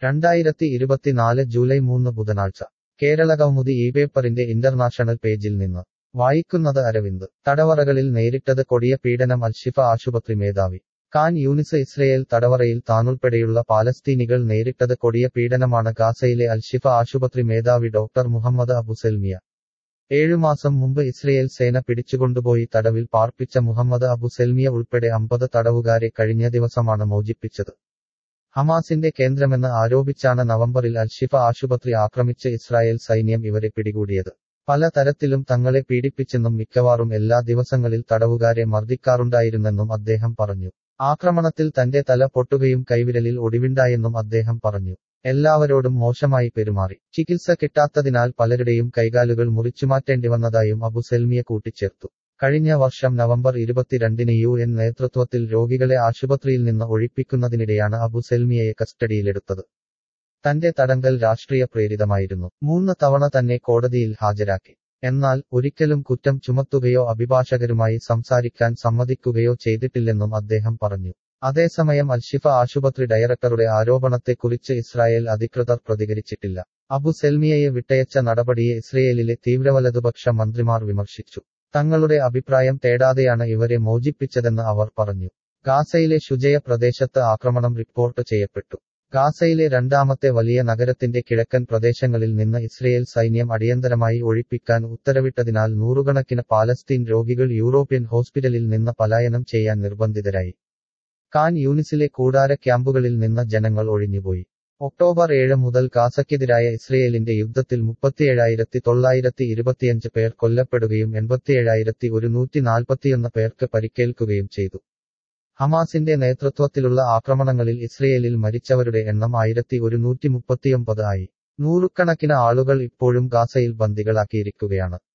രണ്ടായിരത്തി ഇരുപത്തിനാല് ജൂലൈ മൂന്ന് ബുധനാഴ്ച കേരളകൗമുദി ഈ പേപ്പറിന്റെ ഇന്റർനാഷണൽ പേജിൽ നിന്ന് വായിക്കുന്നത് അരവിന്ദ് തടവറകളിൽ നേരിട്ടത് കൊടിയ പീഡനം അൽഷിഫ ആശുപത്രി മേധാവി കാൻ യൂനിസ് ഇസ്രയേൽ തടവറയിൽ താനുൾപ്പെടെയുള്ള പാലസ്തീനികൾ നേരിട്ടത് കൊടിയ പീഡനമാണ് ഗാസയിലെ അൽഷിഫ ആശുപത്രി മേധാവി ഡോക്ടർ മുഹമ്മദ് അബുസെൽമിയ ഏഴുമാസം മുമ്പ് ഇസ്രയേൽ സേന പിടിച്ചുകൊണ്ടുപോയി തടവിൽ പാർപ്പിച്ച മുഹമ്മദ് അബു സെൽമിയ ഉൾപ്പെടെ അമ്പത് തടവുകാരെ കഴിഞ്ഞ ദിവസമാണ് മോചിപ്പിച്ചത് ഹമാസിന്റെ കേന്ദ്രമെന്ന് ആരോപിച്ചാണ് നവംബറിൽ അൽഷിഫ ആശുപത്രി ആക്രമിച്ച് ഇസ്രായേൽ സൈന്യം ഇവരെ പിടികൂടിയത് പല തരത്തിലും തങ്ങളെ പീഡിപ്പിച്ചെന്നും മിക്കവാറും എല്ലാ ദിവസങ്ങളിൽ തടവുകാരെ മർദ്ദിക്കാറുണ്ടായിരുന്നെന്നും അദ്ദേഹം പറഞ്ഞു ആക്രമണത്തിൽ തന്റെ തല പൊട്ടുകയും കൈവിരലിൽ ഒടിവുണ്ടായെന്നും അദ്ദേഹം പറഞ്ഞു എല്ലാവരോടും മോശമായി പെരുമാറി ചികിത്സ കിട്ടാത്തതിനാൽ പലരുടെയും കൈകാലുകൾ മുറിച്ചുമാറ്റേണ്ടി വന്നതായും അബു സെൽമിയ കൂട്ടിച്ചേർത്തു കഴിഞ്ഞ വർഷം നവംബർ ഇരുപത്തിരണ്ടിന് യു എൻ നേതൃത്വത്തിൽ രോഗികളെ ആശുപത്രിയിൽ നിന്ന് ഒഴിപ്പിക്കുന്നതിനിടെയാണ് അബു സെൽമിയയെ കസ്റ്റഡിയിലെടുത്തത് തന്റെ തടങ്കൽ രാഷ്ട്രീയ പ്രേരിതമായിരുന്നു മൂന്ന് തവണ തന്നെ കോടതിയിൽ ഹാജരാക്കി എന്നാൽ ഒരിക്കലും കുറ്റം ചുമത്തുകയോ അഭിഭാഷകരുമായി സംസാരിക്കാൻ സമ്മതിക്കുകയോ ചെയ്തിട്ടില്ലെന്നും അദ്ദേഹം പറഞ്ഞു അതേസമയം അൽഷിഫ ആശുപത്രി ഡയറക്ടറുടെ ആരോപണത്തെക്കുറിച്ച് ഇസ്രായേൽ അധികൃതർ പ്രതികരിച്ചിട്ടില്ല അബു സെൽമിയയെ വിട്ടയച്ച നടപടിയെ ഇസ്രയേലിലെ തീവ്രവലതുപക്ഷ മന്ത്രിമാർ വിമർശിച്ചു തങ്ങളുടെ അഭിപ്രായം തേടാതെയാണ് ഇവരെ മോചിപ്പിച്ചതെന്ന് അവർ പറഞ്ഞു ഗാസയിലെ ശുചയ പ്രദേശത്ത് ആക്രമണം റിപ്പോർട്ട് ചെയ്യപ്പെട്ടു ഗാസയിലെ രണ്ടാമത്തെ വലിയ നഗരത്തിന്റെ കിഴക്കൻ പ്രദേശങ്ങളിൽ നിന്ന് ഇസ്രയേൽ സൈന്യം അടിയന്തരമായി ഒഴിപ്പിക്കാൻ ഉത്തരവിട്ടതിനാൽ നൂറുകണക്കിന് പാലസ്തീൻ രോഗികൾ യൂറോപ്യൻ ഹോസ്പിറ്റലിൽ നിന്ന് പലായനം ചെയ്യാൻ നിർബന്ധിതരായി കാൻ യൂണിസിലെ കൂടാര ക്യാമ്പുകളിൽ നിന്ന് ജനങ്ങൾ ഒഴിഞ്ഞുപോയി ഒക്ടോബർ ഏഴ് മുതൽ ഗാസയ്ക്കെതിരായ ഇസ്രയേലിന്റെ യുദ്ധത്തിൽ മുപ്പത്തിയേഴായിരത്തി തൊള്ളായിരത്തി ഇരുപത്തിയഞ്ച് പേർ കൊല്ലപ്പെടുകയും എൺപത്തിയേഴായിരത്തി ഒരുന്നൂറ്റി നാൽപ്പത്തിയൊന്ന് പേർക്ക് പരിക്കേൽക്കുകയും ചെയ്തു ഹമാസിന്റെ നേതൃത്വത്തിലുള്ള ആക്രമണങ്ങളിൽ ഇസ്രയേലിൽ മരിച്ചവരുടെ എണ്ണം ആയിരത്തി ഒരുന്നൂറ്റി മുപ്പത്തിയൊമ്പത് ആയി നൂറുകണക്കിന് ആളുകൾ ഇപ്പോഴും ഗാസയിൽ ബന്ദികളാക്കിയിരിക്കുകയാണ്